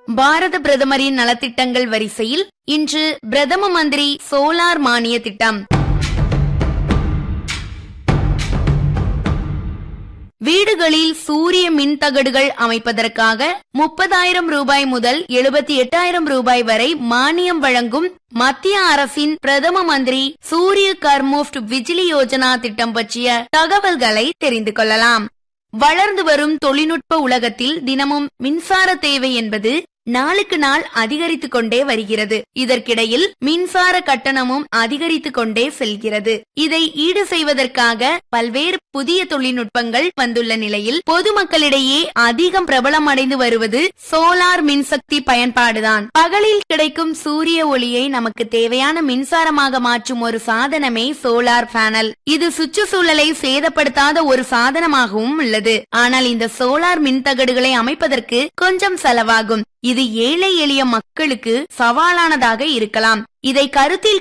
பாரத பிரதமரின் நலத்திட்டங்கள் வரிசையில் இன்று பிரதம மந்திரி சோலார் மானிய திட்டம் வீடுகளில் சூரிய மின்தகடுகள் அமைப்பதற்காக முப்பதாயிரம் ரூபாய் முதல் எழுபத்தி எட்டாயிரம் ரூபாய் வரை மானியம் வழங்கும் மத்திய அரசின் பிரதம மந்திரி சூரிய கர்முஃப்ட் விஜிலி யோஜனா திட்டம் பற்றிய தகவல்களை தெரிந்து கொள்ளலாம் வளர்ந்து வரும் தொழில்நுட்ப உலகத்தில் தினமும் மின்சார தேவை என்பது நாளுக்கு நாள் அதிகரித்துக் கொண்டே வருகிறது இதற்கிடையில் மின்சார கட்டணமும் அதிகரித்துக் கொண்டே செல்கிறது இதை ஈடு செய்வதற்காக பல்வேறு புதிய தொழில்நுட்பங்கள் வந்துள்ள நிலையில் பொதுமக்களிடையே அதிகம் பிரபலமடைந்து வருவது சோலார் மின்சக்தி பயன்பாடுதான் பகலில் கிடைக்கும் சூரிய ஒளியை நமக்கு தேவையான மின்சாரமாக மாற்றும் ஒரு சாதனமே சோலார் பேனல் இது சுற்றுச்சூழலை சேதப்படுத்தாத ஒரு சாதனமாகவும் உள்ளது ஆனால் இந்த சோலார் மின்தகடுகளை அமைப்பதற்கு கொஞ்சம் செலவாகும் இது ஏழை எளிய மக்களுக்கு சவாலானதாக இருக்கலாம் இதை கருத்தில்